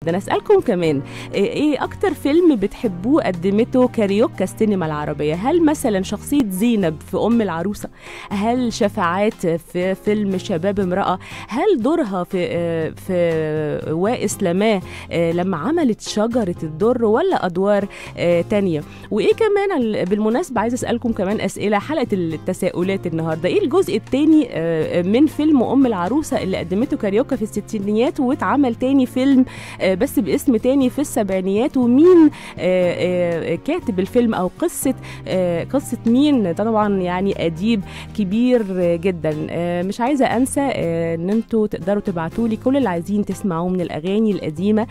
ده انا اسالكم كمان ايه اكتر فيلم بتحبوه قدمته كاريوكا السينما العربيه هل مثلا شخصيه زينب في ام العروسه هل شفاعات في فيلم شباب امراه هل دورها في في وائس لما لما عملت شجره الدر ولا ادوار تانية وايه كمان بالمناسبه عايزه اسالكم كمان اسئله حلقه التساؤلات النهارده ايه الجزء الثاني من فيلم ام العروسه اللي قدمته كاريوكا في الستينيات واتعمل تاني فيلم بس باسم تاني في السبعينيات ومين كاتب الفيلم او قصه قصه مين طبعا يعني اديب كبير جدا مش عايزه انسى ان انتوا تقدروا تبعتوا لي كل اللي عايزين تسمعوه من الاغاني القديمه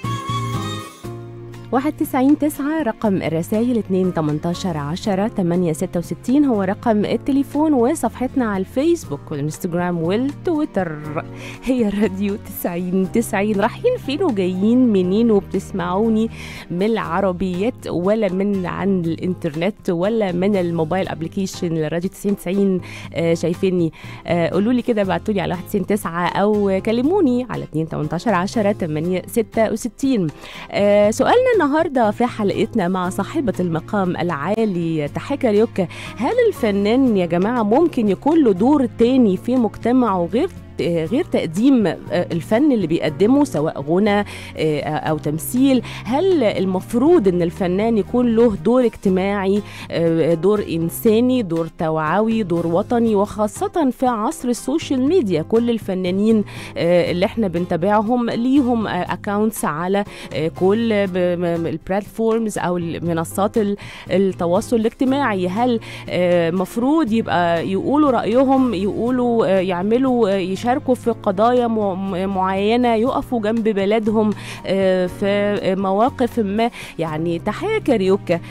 واحد تسعين تسعة رقم الرسائل اتنين تمنتاشر عشرة تمانية ستة وستين هو رقم التليفون وصفحتنا على الفيسبوك والانستجرام والتويتر هي راديو تسعين تسعين رايحين فين وجايين منين وبتسمعوني من العربيات ولا من عن الانترنت ولا من الموبايل ابلكيشن لراديو تسعين تسعين آه شايفيني آه قولوا لي كده ابعتوا لي على واحد تسعين تسعة او كلموني على اتنين تمنتاشر عشرة تمانية ستة وستين آه سؤالنا النهارده في حلقتنا مع صاحبة المقام العالي تحية كاريوكا هل الفنان يا جماعة ممكن يكون له دور تاني في مجتمعه غير غير تقديم الفن اللي بيقدمه سواء غنى او تمثيل هل المفروض ان الفنان يكون له دور اجتماعي دور انساني دور توعوي دور وطني وخاصه في عصر السوشيال ميديا كل الفنانين اللي احنا بنتابعهم ليهم اكونتس على كل البلاتفورمز او منصات التواصل الاجتماعي هل مفروض يبقى يقولوا رايهم يقولوا يعملوا يشاركوا يشاركوا في قضايا معينة يقفوا جنب بلدهم في مواقف ما يعني تحية كاريوكا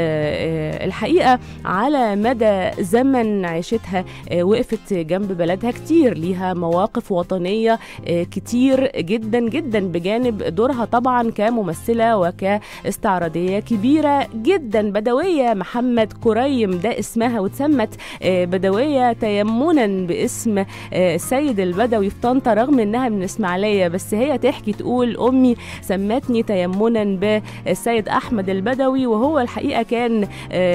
الحقيقة على مدى زمن عيشتها وقفت جنب بلدها كتير ليها مواقف وطنية كتير جدا جدا بجانب دورها طبعا كممثلة وكاستعراضية كبيرة جدا بدوية محمد كريم ده اسمها وتسمت بدوية تيمنا باسم السيد البدوي في طنطا رغم انها من اسماعيليه بس هي تحكي تقول امي سمتني تيمنا بالسيد احمد البدوي وهو الحقيقه كان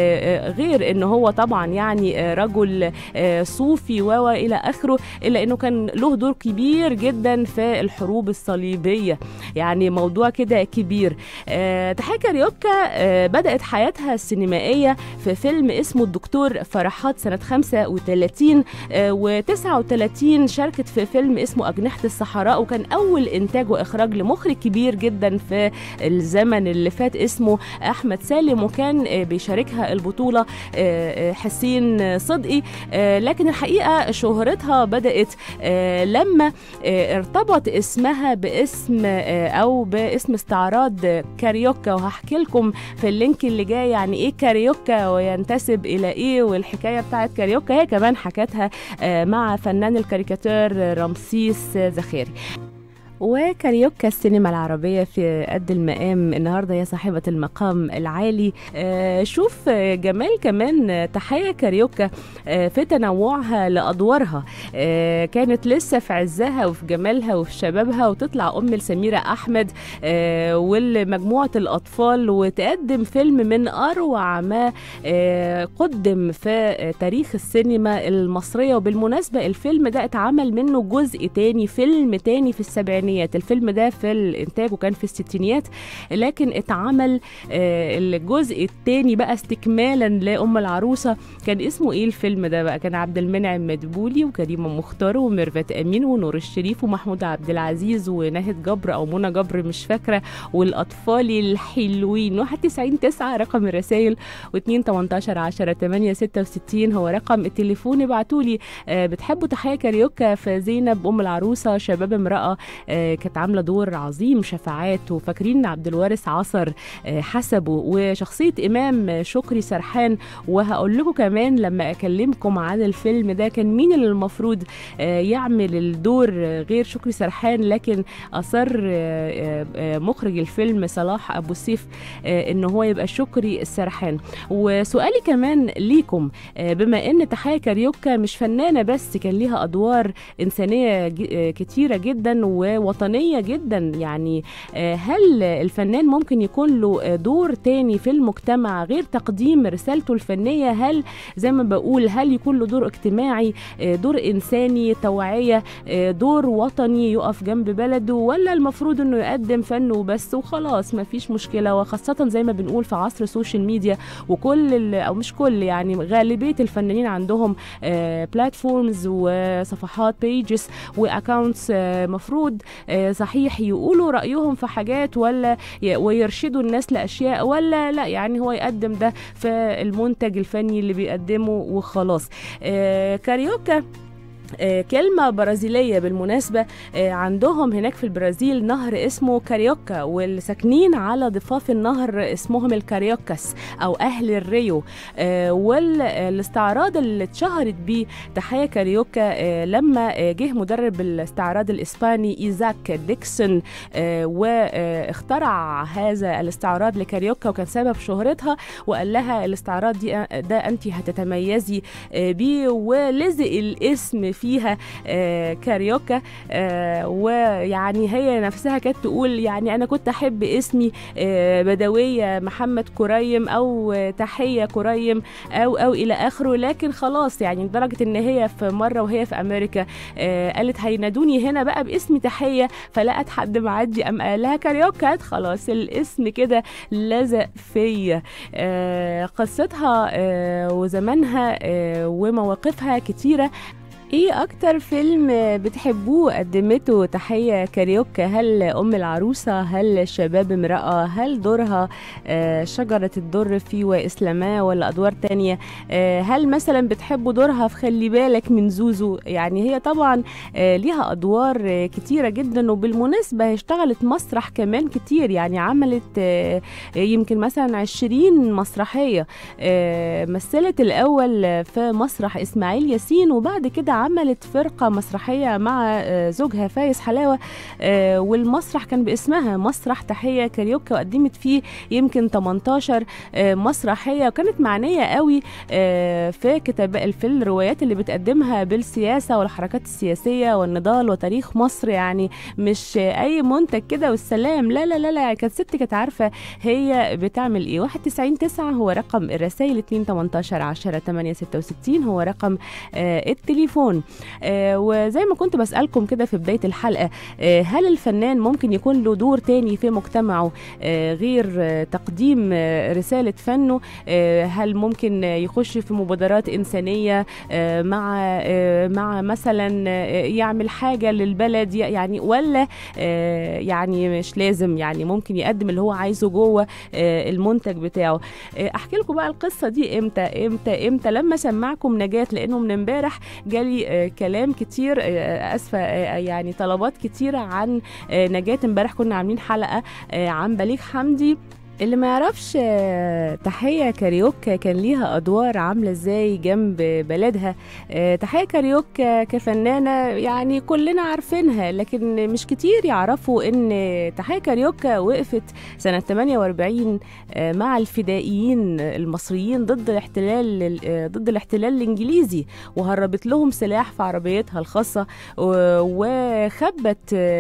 غير ان هو طبعا يعني رجل صوفي و الى اخره الا انه كان له دور كبير جدا في الحروب الصليبيه يعني موضوع كده كبير تحية كاريوكا بدات حياتها السينمائيه في فيلم اسمه الدكتور فرحات سنه 35 و39 شاركت في فيلم اسمه أجنحة الصحراء وكان أول إنتاج وإخراج لمخرج كبير جدا في الزمن اللي فات اسمه أحمد سالم وكان بيشاركها البطولة حسين صدقي لكن الحقيقة شهرتها بدأت لما ارتبط اسمها باسم أو باسم استعراض كاريوكا وهحكي لكم في اللينك اللي جاي يعني إيه كاريوكا وينتسب إلى إيه والحكاية بتاعت كاريوكا هي كمان حكتها مع فنان الكاريكاتير رمسيس زخيري وكاريوكا السينما العربية في قد المقام النهاردة هي صاحبة المقام العالي آه شوف جمال كمان تحية كاريوكا آه في تنوعها لأدوارها آه كانت لسه في عزها وفي جمالها وفي شبابها وتطلع أم لسميرة أحمد والمجموعة الأطفال وتقدم فيلم من أروع ما قدم في تاريخ السينما المصرية وبالمناسبة الفيلم ده اتعمل منه جزء تاني فيلم تاني في السبعينيات الفيلم ده في الانتاج وكان في الستينيات لكن اتعمل الجزء التاني بقى استكمالا لأم العروسة كان اسمه ايه الفيلم ده بقى كان عبد المنعم مدبولي وكريمة مختار وميرفت أمين ونور الشريف ومحمود عبد العزيز وناهد جبر أو منى جبر مش فاكرة والأطفال الحلوين 91 9 رقم الرسائل و2 18 10 8 66 هو رقم التليفون ابعتوا لي بتحبوا تحية كاريوكا في زينب أم العروسة شباب امرأة كانت عاملة دور عظيم شفاعات وفاكرين عبد الوارث عصر حسبه وشخصية إمام شكري سرحان وهقول لكم كمان لما أكلمكم عن الفيلم ده كان مين اللي المفروض يعمل الدور غير شكري سرحان لكن أصر مخرج الفيلم صلاح أبو سيف إن هو يبقى شكري السرحان وسؤالي كمان ليكم بما إن تحية كاريوكا مش فنانة بس كان ليها أدوار إنسانية كتيرة جدا و وطنيه جدا يعني آه، هل الفنان ممكن يكون له آه، دور تاني في المجتمع غير تقديم رسالته الفنيه هل زي ما بقول هل يكون له دور اجتماعي آه، دور انساني توعيه آه، دور وطني يقف جنب بلده ولا المفروض انه يقدم فن وبس وخلاص ما فيش مشكله وخاصه زي ما بنقول في عصر السوشيال ميديا وكل ال- او مش كل يعني غالبيه الفنانين عندهم بلاتفورمز وصفحات بيجز واكونتس مفروض آه، صحيح يقولوا رايهم في حاجات ولا ي- ويرشدوا الناس لاشياء ولا لا يعني هو يقدم ده في المنتج الفني اللي بيقدمه وخلاص آه، كاريوكا آه، كلمة برازيلية بالمناسبة آه، عندهم هناك في البرازيل نهر اسمه كاريوكا والساكنين على ضفاف النهر اسمهم الكاريوكاس أو أهل الريو والاستعراض اللي اتشهرت بيه تحية كاريوكا آه، لما آه، جه مدرب الاستعراض الإسباني إيزاك ديكسون آه، واخترع هذا الاستعراض لكاريوكا وكان سبب شهرتها وقال لها الاستعراض دي ده أنت هتتميزي آه، بيه ولزق الاسم فيها آه، كاريوكا آه، ويعني هي نفسها كانت تقول يعني انا كنت احب اسمي آه، بدويه محمد كريم او آه، تحيه كريم او او الى اخره لكن خلاص يعني لدرجه ان هي في مره وهي في امريكا آه، قالت هينادوني هنا بقى باسم تحيه فلقت حد معدي قام قال لها كاريوكا خلاص الاسم كده لزق فيا آه، قصتها آه، وزمانها آه، ومواقفها كتيره ايه اكتر فيلم بتحبوه قدمته تحية كاريوكا هل ام العروسة هل شباب امرأة هل دورها آه، شجرة الدر في واسلاماه ولا ادوار تانية آه، هل مثلا بتحبوا دورها في خلي بالك من زوزو يعني هي طبعا آه، ليها ادوار آه، كتيرة جدا وبالمناسبة هي اشتغلت مسرح كمان كتير يعني عملت آه، يمكن مثلا عشرين مسرحية آه، مثلت الاول في مسرح اسماعيل ياسين وبعد كده عملت فرقه مسرحيه مع آه، زوجها فايز حلاوه آه، والمسرح كان باسمها مسرح تحيه كاريوكا وقدمت فيه يمكن 18 آه، مسرحيه وكانت معنيه قوي آه، في كتاب في الروايات اللي بتقدمها بالسياسه والحركات السياسيه والنضال وتاريخ مصر يعني مش اي منتج كده والسلام لا لا لا لا كانت ست كانت عارفه هي بتعمل ايه 91 9 هو رقم الرسائل 2 18 10 8 66 هو رقم آه التليفون آه وزي ما كنت بسألكم كده في بداية الحلقة آه هل الفنان ممكن يكون له دور تاني في مجتمعه آه غير آه تقديم آه رسالة فنه آه هل ممكن آه يخش في مبادرات إنسانية آه مع آه مع مثلا آه يعمل حاجة للبلد يعني ولا آه يعني مش لازم يعني ممكن يقدم اللي هو عايزه جوه آه المنتج بتاعه آه احكي لكم بقى القصه دي امتى امتى امتى لما سمعكم نجاة لانه من امبارح جالي آه كلام كتير آه اسفه آه يعني طلبات كتيره عن آه نجاة امبارح كنا عاملين حلقه آه عن بليغ حمدي اللي ما يعرفش آه، تحية كاريوكا كان ليها أدوار عاملة ازاي جنب بلدها آه، تحية كاريوكا كفنانة يعني كلنا عارفينها لكن مش كتير يعرفوا ان تحية كاريوكا وقفت سنة 48 آه، مع الفدائيين المصريين ضد الاحتلال آه، ضد الاحتلال الانجليزي وهربت لهم سلاح في عربيتها الخاصة و- وخبت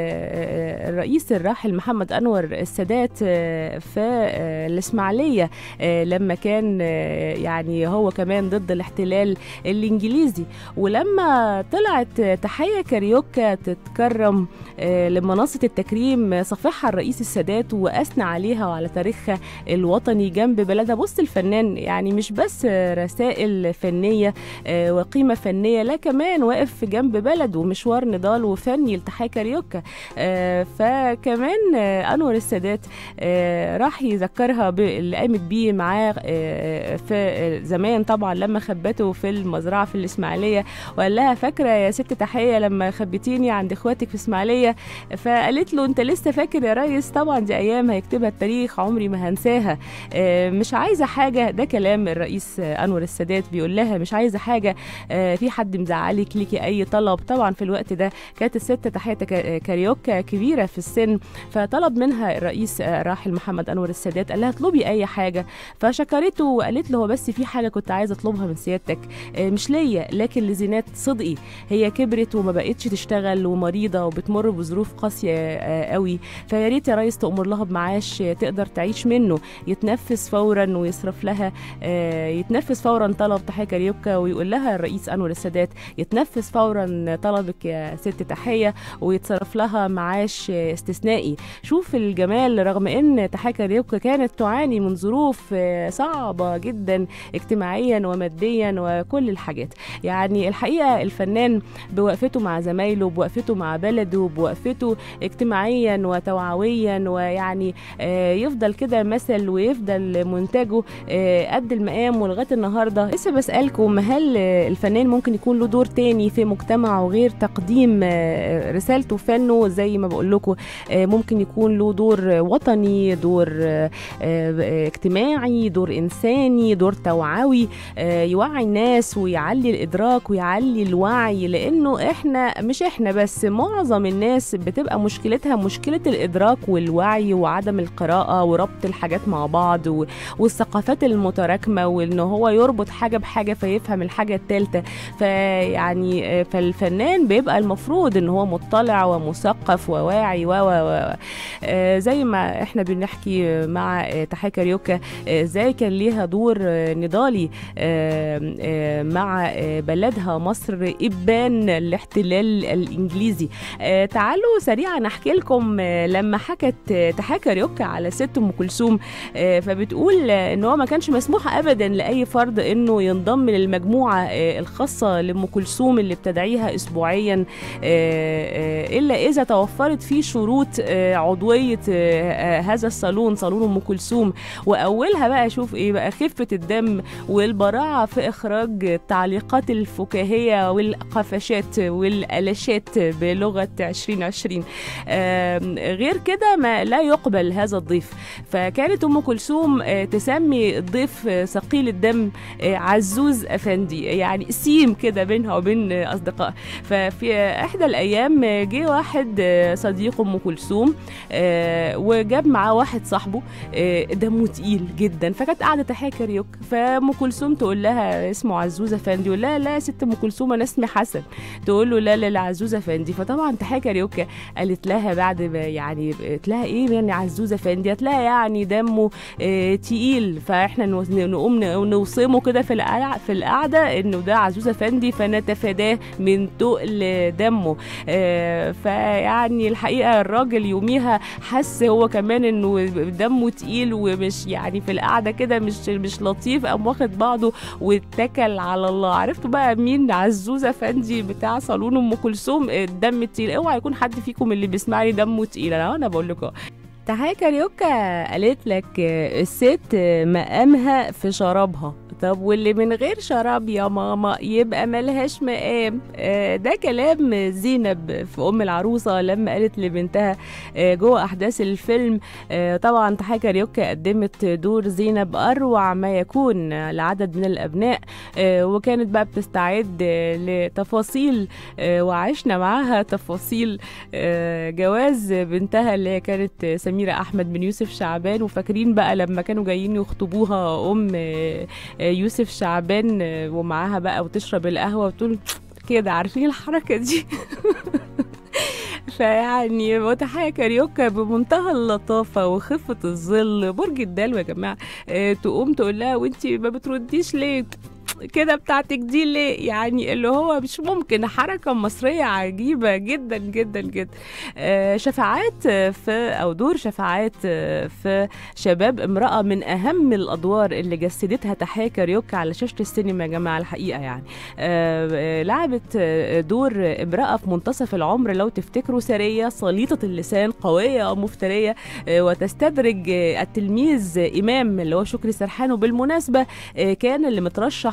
آه، الرئيس الراحل محمد أنور السادات آه، في آه، الإسماعيلية آه، لما كان آه، يعني هو كمان ضد الاحتلال الإنجليزي ولما طلعت تحية كاريوكا تتكرم آه، لمنصة التكريم صفحها الرئيس السادات وأثنى عليها وعلى تاريخها الوطني جنب بلدها بص الفنان يعني مش بس رسائل فنية آه، وقيمة فنية لا كمان واقف جنب بلده ومشوار نضال وفني لتحية كاريوكا آه، فكمان آه، أنور السادات آه، راح يذكرها باللي قامت بيه معاه آه، في زمان طبعا لما خبته في المزرعة في الإسماعيلية وقال لها فاكرة يا ست تحية لما خبتيني عند إخواتك في إسماعيلية فقالت له أنت لسه فاكر يا ريس طبعا دي أيام هيكتبها التاريخ عمري ما هنساها آه، مش عايزة حاجة ده كلام الرئيس آه، أنور السادات بيقول لها مش عايزة حاجة آه، في حد مزعلك ليكي أي طلب طبعا في الوقت ده كانت الست تحية كا- كاريوكا كبيرة في السن فطلب منها الرئيس آه، راحل محمد أنور السادات قال لها اطلبي اي حاجه فشكرته وقالت له هو بس في حاجه كنت عايزه اطلبها من سيادتك آه، مش ليا لكن لزينات صدقي هي كبرت وما بقتش تشتغل ومريضه وبتمر بظروف قاسيه آه، قوي فيا ريت يا ريس تأمر لها بمعاش آه، تقدر تعيش منه يتنفذ فورا ويصرف لها آه، يتنفذ فورا طلب تحية كاريوكا ويقول لها الرئيس انور السادات يتنفذ فورا طلبك يا ست تحية ويتصرف لها معاش آه، استثنائي شوف الجمال رغم ان تحية كاريوكا كانت تعاني من ظروف آه، صعبة جدا اجتماعيا وماديا وكل الحاجات يعني الحقيقة الفنان بوقفته مع زمايله بوقفته مع بلده بوقفته اجتماعيا وتوعويا ويعني آه، يفضل كده مثل ويفضل منتجه آه، قد المقام ولغايه النهارده لسه بسالكم هل آه، الفنان ممكن يكون له دور تاني في مجتمعه غير تقديم آه، رسالته وفنه زي ما بقول لكم ممكن يكون له دور وطني دور آه، آه، اجتماعي دور انساني دور توعوي آه، يوعي الناس ويعلي الادراك ويعلي الوعي لانه احنا مش احنا بس معظم الناس بتبقى مشكلتها مشكله الادراك والوعي وعدم القراءه وربط الحاجات مع بعض و- والثقافات المتراكمه وان هو يربط حاجه بحاجه فيفهم الحاجه الثالثه فيعني آه، فالفنان بيبقى المفروض ان هو مطلع ومثقف وواعي و و و آه، زي ما احنا بنحكي مع آه، تحية كاريوكا آه، ازاي كان ليها دور آه، نضالي آه، آه، مع آه، بلدها مصر ابان الاحتلال الانجليزي آه، تعالوا سريعا احكي لكم آه، لما حكت آه، تحية كاريوكا على ست ام كلثوم آه، فبتقول آه، ان هو ما كانش مسموح ابدا لاي فرد انه ينضم للمجموعه آه، الخاصه لام كلثوم اللي بتدعيها اسبوعيا آه، آه، الا اذا توفرت فيه شروط آه، عضويه آه، آه، هذا الصالون صالون ام كلثوم واولها بقى شوف ايه بقى خفه الدم والبراعه في اخراج التعليقات الفكاهيه والقفشات والالاشات بلغه 2020 آم، غير كده ما لا يقبل هذا الضيف فكانت ام كلثوم آه، تسمي الضيف آه، ثقيل الدم آه، عزوز افندي يعني سيم كده بينها وبين آه، اصدقائها ففي احدى الايام آه، جه واحد آه، صديق ام كلثوم آه، وجاب معاه واحد صاحبه آه، دمه تقيل جدا فكانت قاعده تحية كاريوك فام كلثوم تقول لها اسمه عزوز افندي يقول لها لا يا ست ام كلثوم انا اسمي حسن تقول له لا لا لا عزوز افندي فطبعا تحية كاريوكا قالت لها بعد ما يعني قالت لها ايه يعني عزوز افندي قالت لها يعني دمه آه تقيل فاحنا نو- نقوم ن- نوصمه كده في القعده في القعده انه ده عزوز افندي فنتفاداه من تقل دمه آه فيعني الحقيقه الراجل يوميها حس هو كمان انه دمه تقيل ومش يعني في القعده كده مش مش لطيف قام واخد بعضه واتكل على الله عرفتوا بقى مين عزوز افندي بتاع صالون ام كلثوم الدم التقيل اوعى يكون حد فيكم اللي بيسمعني دمه تقيل انا انا بقول لكم تحية كاريوكا قالت لك آه، الست آه، مقامها في شرابها طب واللي من غير شراب يا ماما يبقى ملهاش مقام آه، ده كلام زينب في ام العروسه لما قالت لبنتها آه، جوه احداث الفيلم آه، طبعا تحية كاريوكا قدمت دور زينب اروع ما يكون لعدد من الابناء آه، وكانت بقى بتستعد آه، لتفاصيل آه، وعشنا معاها تفاصيل آه، جواز بنتها اللي هي كانت آه، سميرة أحمد من يوسف شعبان وفاكرين بقى لما كانوا جايين يخطبوها أم آه، آه، يوسف شعبان آه، ومعاها بقى وتشرب القهوة وتقول كده عارفين الحركة دي فيعني وتحية كاريوكا بمنتهى اللطافة وخفة الظل برج الدلو يا جماعة آه، تقوم تقول لها وانتي ما بترديش ليه كده بتاعتك دي ليه يعني اللي هو مش ممكن حركة مصرية عجيبة جدا جدا جدا آه، شفاعات آه، في أو دور شفاعات آه، في شباب امرأة من أهم الأدوار اللي جسدتها تحية كاريوكا على شاشة السينما يا جماعة الحقيقة يعني آه، آه، لعبت آه، دور امرأة في منتصف العمر لو تفتكروا سرية صليطة اللسان قوية مفترية آه، وتستدرج آه، التلميذ إمام اللي هو شكري سرحان وبالمناسبة آه، كان اللي مترشح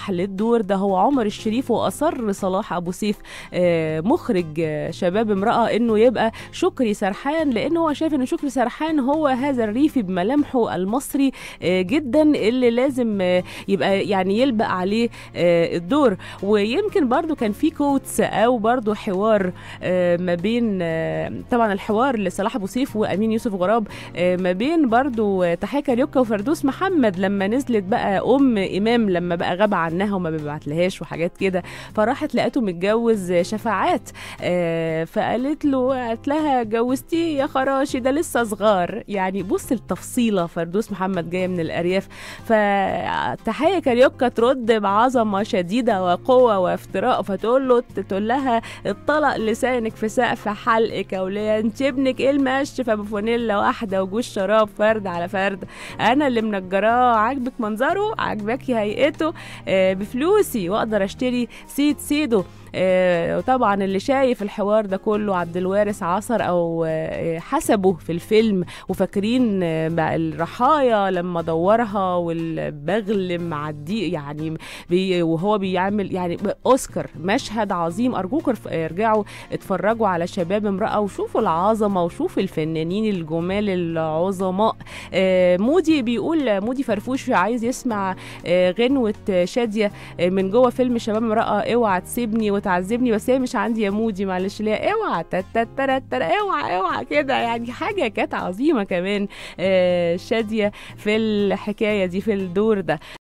صلاح للدور ده هو عمر الشريف واصر صلاح ابو سيف آه، مخرج آه، شباب امراه انه يبقى شكري سرحان لان هو شايف ان شكري سرحان هو هذا الريفي بملامحه المصري آه، جدا اللي لازم آه، يبقى يعني يلبق عليه آه، الدور ويمكن برضو كان في كوتس او برضو حوار آه، ما بين آه، طبعا الحوار لصلاح ابو سيف وامين يوسف غراب آه، ما بين برضو آه، تحية كاريوكا وفردوس محمد لما نزلت بقى ام امام لما بقى غاب عنها وما بيبعتلهاش وحاجات كده فراحت لقيته متجوز شفاعات آه، فقالت له قالت لها جوزتيه يا خراشي ده لسه صغار يعني بص التفصيله فردوس محمد جايه من الارياف فتحيه كاريوكا ترد بعظمه شديده وقوه وافتراء فتقول له تقول لها اطلق لسانك في سقف حلقك يا وليه انت ابنك ايه المشي فبفانيلا واحده وجوز شراب فرد على فرد انا اللي منجراه عاجبك منظره عاجبك هيئته آه، بفلوسي واقدر اشتري سيد سيده آه، وطبعا اللي شايف الحوار ده كله عبد الوارث عصر او آه، حسبه في الفيلم وفاكرين آه، بقى الرحايا لما دورها والبغل معدي يعني بي وهو بيعمل يعني اوسكار مشهد عظيم ارجوكم ارف- ارجعوا اتفرجوا على شباب امراه وشوفوا العظمه وشوفوا الفنانين الجمال العظماء آه، مودي بيقول مودي فرفوش عايز يسمع آه، غنوه شاديه آه، من جوه فيلم شباب امراه اوعى تسيبني وتعذبني بس هي مش عندي يا مودي معلش ليها اوعى تتترتر اوعى اوعى كده يعني حاجه كانت عظيمه كمان آه، شاديه في الحكايه دي في الدور ده